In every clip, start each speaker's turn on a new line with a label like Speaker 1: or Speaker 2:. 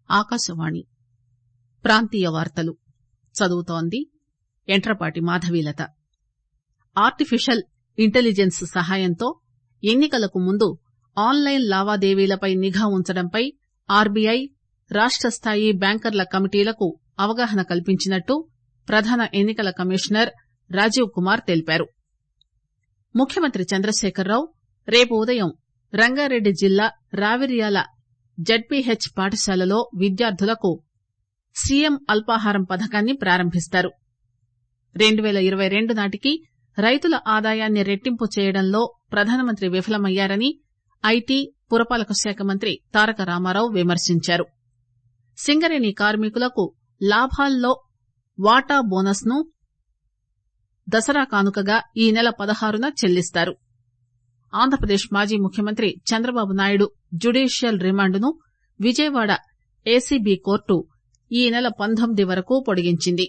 Speaker 1: ఆకాశవాణి ప్రాంతీయ వార్తలు చదువుతోంది యంట్రపాటి మాధవీలత ఆర్టిఫిషియల్ ఇంటెలిజెన్స్ సహాయంతో ఎన్నికలకు ముందు ఆన్ లైన్ లావాదేవీలపై నిఘా ఉంచడంపై ఆర్బీఐ రాష్ట స్థాయి బ్యాంకర్ల కమిటీలకు అవగాహన కల్పించినట్టు ప్రధాన ఎన్నికల కమిషనర్ రాజీవ్ కుమార్ తెలిపారు ముఖ్యమంత్రి చంద్రశేఖరరావు రేపు ఉదయం రంగారెడ్డి జిల్లా రావిర్యాల జడ్పీహెచ్ పాఠశాలలో విద్యార్థులకు సీఎం అల్పాహారం పథకాన్ని ప్రారంభిస్తారు రెండు పేల ఇరవై రెండు నాటికి రైతుల ఆదాయాన్ని రెట్టింపు చేయడంలో ప్రధానమంత్రి విఫలమయ్యారని ఐటీ పురపాలక శాఖ మంత్రి తారక రామారావు విమర్శించారు సింగరేణి కార్మికులకు లాభాల్లో వాటా బోనస్ ను దసరా కానుకగా ఈ నెల పదహారున చెల్లిస్తారు ఆంధ్రప్రదేశ్ మాజీ ముఖ్యమంత్రి చంద్రబాబు నాయుడు జ్యుడీషియల్ రిమాండ్ ను విజయవాడ ఏసీబీ కోర్టు ఈ నెల పంతొమ్మిది వరకు పొడిగించింది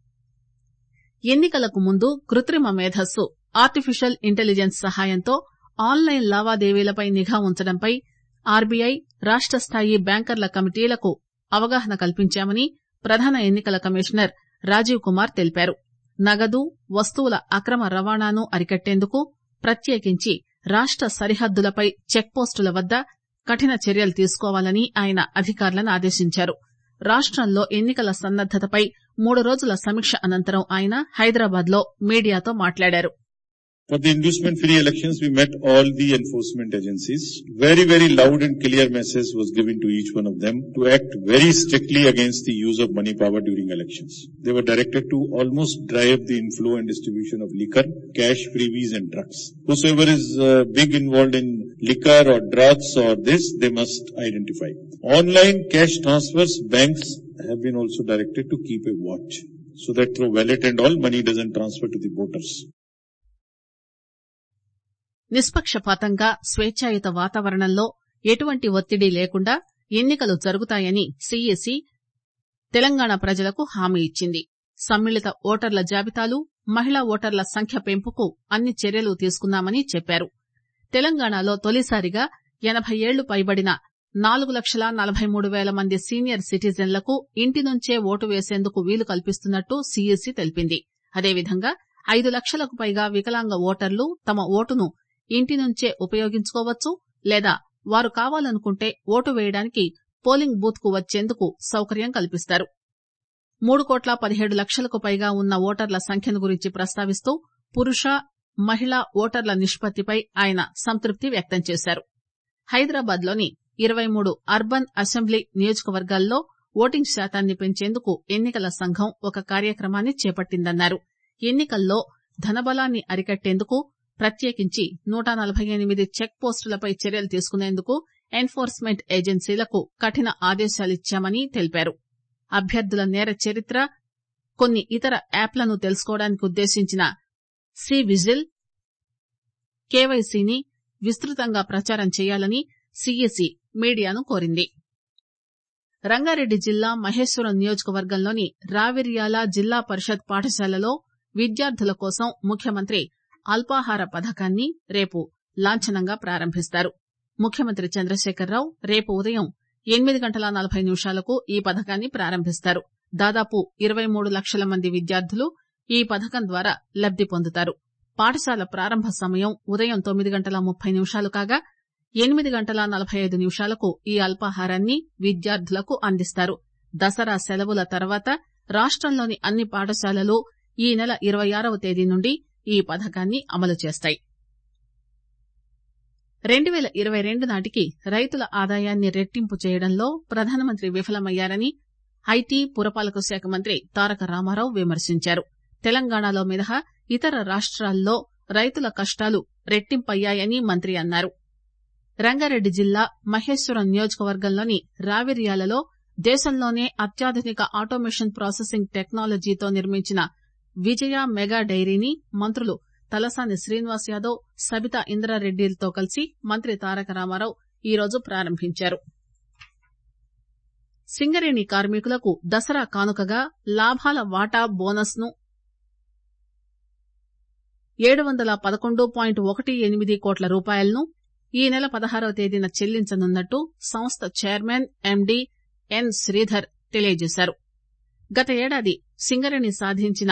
Speaker 1: ఎన్నికలకు ముందు కృత్రిమ మేధస్సు ఆర్టిఫిషియల్ ఇంటెలిజెన్స్ సహాయంతో ఆన్ లైన్ లావాదేవీలపై నిఘా ఉంచడంపై ఆర్బీఐ రాష్ట స్థాయి బ్యాంకర్ల కమిటీలకు అవగాహన కల్పించామని ప్రధాన ఎన్నికల కమిషనర్ రాజీవ్ కుమార్ తెలిపారు నగదు వస్తువుల అక్రమ రవాణాను అరికట్టేందుకు ప్రత్యేకించి రాష్ట సరిహద్దులపై చెక్పోస్టుల వద్ద కఠిన చర్యలు తీసుకోవాలని ఆయన అధికారులను ఆదేశించారు రాష్టంలో ఎన్నికల సన్నద్దతపై మూడు రోజుల సమీక్ష అనంతరం ఆయన హైదరాబాద్ లో మీడియాతో మాట్లాడారు
Speaker 2: For the inducement free elections, we met all the enforcement agencies. Very, very loud and clear message was given to each one of them to act very strictly against the use of money power during elections. They were directed to almost drive the inflow and distribution of liquor, cash, freebies and drugs. Whosoever is uh, big involved in liquor or drugs or this, they must identify. Online cash transfers, banks have been also directed to keep a watch so that through wallet and all money doesn't transfer to the voters.
Speaker 1: నిష్పక్షపాతంగా స్వేచ్ఛాయుత వాతావరణంలో ఎటువంటి ఒత్తిడి లేకుండా ఎన్నికలు జరుగుతాయని CEC Telangana ప్రజలకు హామీ ఇచ్చింది సమ్మిళిత ఓటర్ల జాబితాలు మహిళా ఓటర్ల సంఖ్య పెంపుకు అన్ని చర్యలు తీసుకున్నామని చెప్పారు తెలంగాణలో తొలిసారిగా ఎనబై ఏళ్లు పైబడిన నాలుగు లక్షల నలబై మూడు పేల మంది సీనియర్ సిటిజన్లకు ఇంటి నుంచే ఓటు వేసేందుకు వీలు కల్పిస్తున్నట్టు సీఈసీ తెలిపింది అదేవిధంగా ఐదు లక్షలకు పైగా వికలాంగ ఓటర్లు తమ ఓటును ఇంటి నుంచే ఉపయోగించుకోవచ్చు లేదా వారు కావాలనుకుంటే ఓటు వేయడానికి పోలింగ్ బూత్ కు వచ్చేందుకు సౌకర్యం కల్పిస్తారు మూడు కోట్ల పదిహేడు లక్షలకు పైగా ఉన్న ఓటర్ల సంఖ్యను గురించి ప్రస్తావిస్తూ పురుష మహిళా ఓటర్ల నిష్పత్తిపై ఆయన సంతృప్తి వ్యక్తం చేశారు హైదరాబాద్ లోని ఇరవై మూడు అర్బన్ అసెంబ్లీ నియోజకవర్గాల్లో ఓటింగ్ శాతాన్ని పెంచేందుకు ఎన్నికల సంఘం ఒక కార్యక్రమాన్ని చేపట్టిందన్నారు ఎన్నికల్లో ధనబలాన్ని అరికట్టేందుకు ప్రత్యేకించి నూట నలబై ఎనిమిది చెక్ పోస్టులపై చర్యలు తీసుకునేందుకు ఎన్ఫోర్స్మెంట్ ఏజెన్సీలకు కఠిన ఆదేశాలిచ్చామని తెలిపారు అభ్యర్థుల నేర చరిత్ర కొన్ని ఇతర యాప్లను తెలుసుకోవడానికి ఉద్దేశించిన సి విజిల్ కేవైసీని విస్తృతంగా ప్రచారం చేయాలని సీఈసీ మీడియాను కోరింది రంగారెడ్డి జిల్లా మహేశ్వరం నియోజకవర్గంలోని రావిర్యాల జిల్లా పరిషత్ పాఠశాలలో విద్యార్థుల కోసం ముఖ్యమంత్రి అల్పాహార పథకాన్ని రేపు లాంఛనంగా ప్రారంభిస్తారు ముఖ్యమంత్రి చంద్రశేఖరరావు రేపు ఉదయం ఎనిమిది గంటల నలబై నిమిషాలకు ఈ పథకాన్ని ప్రారంభిస్తారు దాదాపు ఇరవై మూడు లక్షల మంది విద్యార్థులు ఈ పథకం ద్వారా లబ్ది పొందుతారు పాఠశాల ప్రారంభ సమయం ఉదయం తొమ్మిది గంటల ముప్పై నిమిషాలు కాగా ఎనిమిది గంటల నలబై ఐదు నిమిషాలకు ఈ అల్పాహారాన్ని విద్యార్థులకు అందిస్తారు దసరా సెలవుల తర్వాత రాష్టంలోని అన్ని పాఠశాలలు ఈ నెల ఇరవై ఆరవ తేదీ నుండి ఈ పథకాన్ని అమలు చేస్తాయి రెండు పేల ఇరవై రెండు నాటికి రైతుల ఆదాయాన్ని రెట్టింపు చేయడంలో ప్రధానమంత్రి విఫలమయ్యారని ఐటీ పురపాలక శాఖ మంత్రి తారక రామారావు విమర్శించారు తెలంగాణలో మినహా ఇతర రాష్ట్రాల్లో రైతుల కష్టాలు రెట్టింపయ్యాయని మంత్రి అన్నారు రంగారెడ్డి జిల్లా మహేశ్వరం నియోజకవర్గంలోని రావిర్యాలలో దేశంలోనే అత్యాధునిక ఆటోమేషన్ ప్రాసెసింగ్ టెక్నాలజీతో నిర్మించిన విజయ మెగా డైరీని మంత్రులు తలసాని శ్రీనివాస్ యాదవ్ సబితా ఇంద్రారెడ్డిలతో కలిసి మంత్రి తారక రామారావు ఈరోజు ప్రారంభించారు సింగరేణి కార్మికులకు దసరా కానుకగా లాభాల వాటా బోనస్ ను ఏడు వందల పదకొండు పాయింట్ ఒకటి ఎనిమిది కోట్ల రూపాయలను ఈ నెల పదహారవ తేదీన చెల్లించనున్నట్టు సంస్థ చైర్మన్ ఎండీ ఎన్ శ్రీధర్ తెలియజేశారు గత ఏడాది సింగరేణి సాధించిన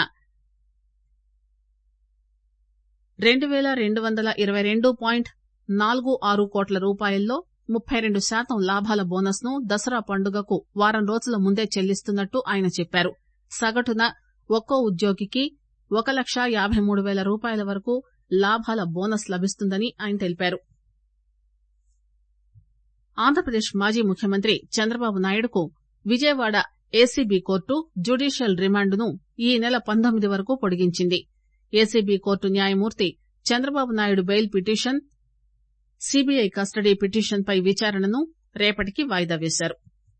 Speaker 1: రెండు పేల రెండు వందల ఇరవై రెండు పాయింట్ నాలుగు ఆరు కోట్ల రూపాయల్లో ముప్పై రెండు శాతం లాభాల బోనస్ ను దసరా పండుగకు వారం రోజుల ముందే చెల్లిస్తున్నట్టు ఆయన చెప్పారు సగటున ఒక్కో ఉద్యోగికి ఒక లక్ష యాబై మూడు పేల రూపాయల వరకు లాభాల బోనస్ లభిస్తుందని ఆయన తెలిపారు ఆంధ్రప్రదేశ్ మాజీ ముఖ్యమంత్రి చంద్రబాబు నాయుడుకు విజయవాడ ఏసీబీ కోర్టు జ్యుడీషియల్ రిమాండ్ను ఈ నెల పంతొమ్మిది వరకు పొడిగించింది ఏసీబీ కోర్టు న్యాయమూర్తి Chandrababu Naidu bail petition CBI custody petition పై విచారణను రేపటికి వాయిదా వేశారు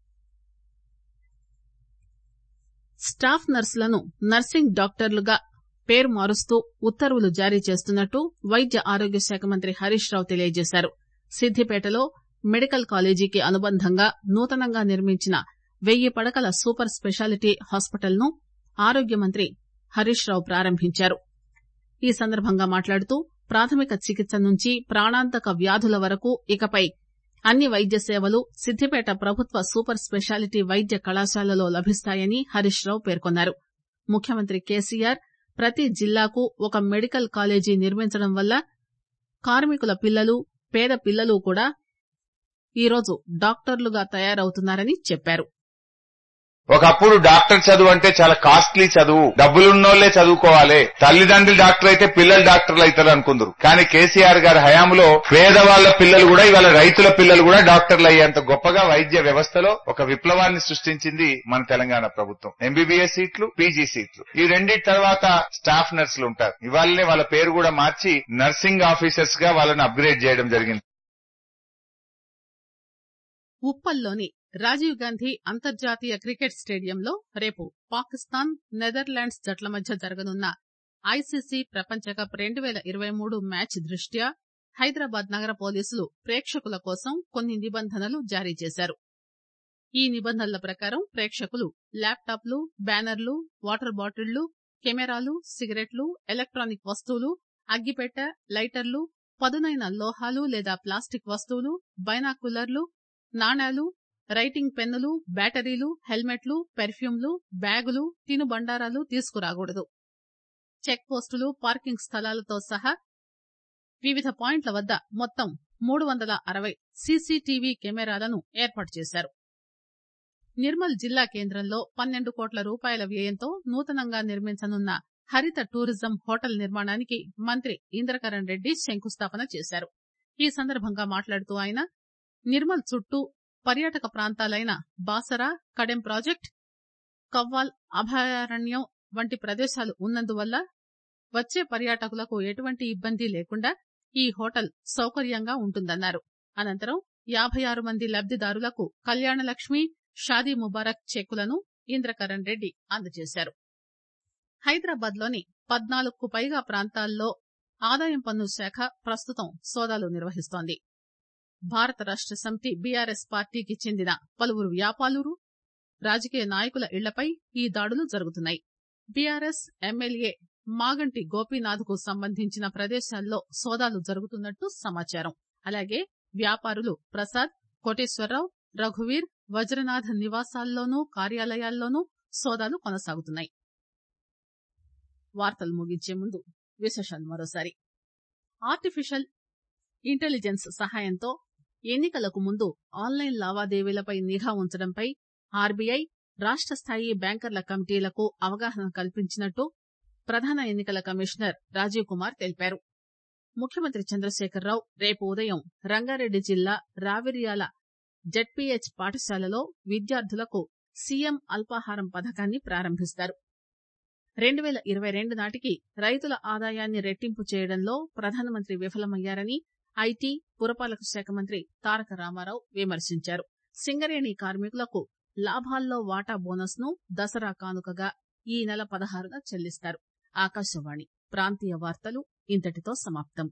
Speaker 1: స్టాఫ్ నర్సులను నర్సింగ్ డాక్టర్లుగా పేరు మారుస్తూ ఉత్తర్వులు జారీ చేస్తున్నట్టు వైద్య ఆరోగ్య శాఖ మంత్రి హరీష్ రావు తెలియజేశారు సిద్దిపేటలో మెడికల్ కాలేజీకి అనుబంధంగా నూతనంగా నిర్మించిన వెయ్యి పడకల సూపర్ స్పెషాలిటీ హాస్పిటల్ ను ఆరోగ్య మంత్రి హరీష్ రావు ప్రారంభించారు ఈ సందర్భంగా మాట్లాడుతూ ప్రాథమిక చికిత్స నుంచి ప్రాణాంతక వ్యాధుల వరకు ఇకపై అన్ని వైద్య సేవలు సిద్దిపేట ప్రభుత్వ సూపర్ స్పెషాలిటీ వైద్య కళాశాలలో లభిస్తాయని హరీష్ రావు పేర్కొన్నారు ముఖ్యమంత్రి కేసీఆర్ ప్రతి జిల్లాకు ఒక మెడికల్ కాలేజీ నిర్మించడం వల్ల కార్మికుల పిల్లలు పేద పిల్లలు కూడా ఈరోజు డాక్టర్లుగా తయారవుతున్నారని చెప్పారు
Speaker 3: ఒకప్పుడు డాక్టర్ చదువు అంటే చాలా కాస్ట్లీ చదువు డబ్బులున్నోళ్లే చదువుకోవాలి తల్లిదండ్రులు డాక్టర్ అయితే పిల్లలు డాక్టర్లు అవుతారు అనుకుందరు కానీ కేసీఆర్ గారి హయాంలో పేదవాళ్ల పిల్లలు కూడా ఇవాళ రైతుల పిల్లలు కూడా డాక్టర్లు అయ్యేంత గొప్పగా వైద్య వ్యవస్థలో ఒక విప్లవాన్ని సృష్టించింది మన తెలంగాణ ప్రభుత్వం ఎంబీబీఎస్ సీట్లు పీజీ సీట్లు ఈ రెండింటి తర్వాత స్టాఫ్ నర్సులు ఉంటారు ఇవాళనే వాళ్ళ పేరు కూడా మార్చి నర్సింగ్ ఆఫీసర్స్ గా వాళ్ళని అప్గ్రేడ్ చేయడం జరిగింది
Speaker 1: ఉప్పల్లోని రాజీవ్ గాంధీ అంతర్జాతీయ క్రికెట్ స్టేడియంలో రేపు పాకిస్తాన్ నెదర్లాండ్స్ జట్ల మధ్య జరగనున్న ఐసీసీ ప్రపంచ కప్ రెండు పేల ఇరవై మూడు మ్యాచ్ దృష్ట్యా హైదరాబాద్ నగర పోలీసులు ప్రేక్షకుల కోసం కొన్ని నిబంధనలు జారీ చేశారు ఈ నిబంధనల ప్రకారం ప్రేక్షకులు ల్యాప్టాప్లు బ్యానర్లు వాటర్ బాటిళ్లు కెమెరాలు సిగరెట్లు ఎలక్ట్రానిక్ వస్తువులు అగ్గిపెట్ట లైటర్లు పదునైన లోహాలు లేదా ప్లాస్టిక్ వస్తువులు బైనాకులర్లు నాణాలు రైటింగ్ పెన్నులు బ్యాటరీలు హెల్మెట్లు పెర్ఫ్యూమ్లు బ్యాగులు తినుబండారాలు తీసుకురాకూడదు చెక్ పోస్టులు పార్కింగ్ స్థలాలతో సహా వివిధ పాయింట్ల వద్ద మొత్తం మూడు వందల అరవై సీసీటీవీ కెమెరాలను ఏర్పాటు చేశారు నిర్మల్ జిల్లా కేంద్రంలో పన్నెండు కోట్ల రూపాయల వ్యయంతో నూతనంగా నిర్మించనున్న హరిత టూరిజం హోటల్ నిర్మాణానికి మంత్రి ఇంద్రకరణ్ రెడ్డి శంకుస్థాపన చేశారు ఈ సందర్భంగా మాట్లాడుతూ ఆయన నిర్మల్ చుట్టూ పర్యాటక ప్రాంతాలైన బాసరా కడెం ప్రాజెక్ట్ కవ్వాల్ అభయారణ్యం వంటి ప్రదేశాలు ఉన్నందువల్ల వచ్చే పర్యాటకులకు ఎటువంటి ఇబ్బంది లేకుండా ఈ హోటల్ సౌకర్యంగా ఉంటుందన్నారు అనంతరం యాభై ఆరు మంది లబ్దిదారులకు కళ్యాణలక్ష్మి షాదీ ముబారక్ చెక్కులను ఇంద్రకరణ్ రెడ్డి అందజేశారు హైదరాబాద్ లోని పద్నాలుగుకు పైగా ప్రాంతాల్లో ఆదాయం పన్ను శాఖ ప్రస్తుతం సోదాలు నిర్వహిస్తోంది భారత రాష్ట సమితి బీఆర్ఎస్ పార్టీకి చెందిన పలువురు వ్యాపారులు రాజకీయ నాయకుల ఇళ్లపై ఈ దాడులు జరుగుతున్నాయి బీఆర్ఎస్ ఎమ్మెల్యే మాగంటి గోపీనాథ్ కు సంబంధించిన ప్రదేశాల్లో సోదాలు జరుగుతున్నట్టు సమాచారం అలాగే వ్యాపారులు ప్రసాద్ కోటేశ్వరరావు రఘువీర్ వజ్రనాథ్ నివాసాల్లోనూ కార్యాలయాల్లోనూ సోదాలు కొనసాగుతున్నాయి వార్తలు ముగించే ముందు విశేషాలు మరోసారి ఆర్టిఫిషియల్ ఇంటెలిజెన్స్ సహాయంతో ఎన్నికలకు ముందు ఆన్లైన్ లావాదేవీలపై నిఘా ఉంచడంపై ఆర్బీఐ రాష్ట స్థాయి బ్యాంకర్ల కమిటీలకు అవగాహన కల్పించినట్టు ప్రధాన ఎన్నికల కమిషనర్ రాజీవ్ కుమార్ తెలిపారు ముఖ్యమంత్రి చంద్రశేఖరరావు రేపు ఉదయం రంగారెడ్డి జిల్లా రావిర్యాల జెడ్పీహెచ్ పాఠశాలలో విద్యార్థులకు సీఎం అల్పాహారం పథకాన్ని ప్రారంభిస్తారు రెండు పేల ఇరవై రెండు నాటికి రైతుల ఆదాయాన్ని రెట్టింపు చేయడంలో ప్రధానమంత్రి విఫలమయ్యారని ఐటీ పురపాలక శాఖ మంత్రి తారక రామారావు విమర్శించారు సింగరేణి కార్మికులకు లాభాల్లో వాటా బోనస్ ను దసరా కానుకగా ఈ నెల పదహారున చెల్లిస్తారు ఆకాశవాణి ప్రాంతీయ వార్తలు ఇంతటితో సమాప్తం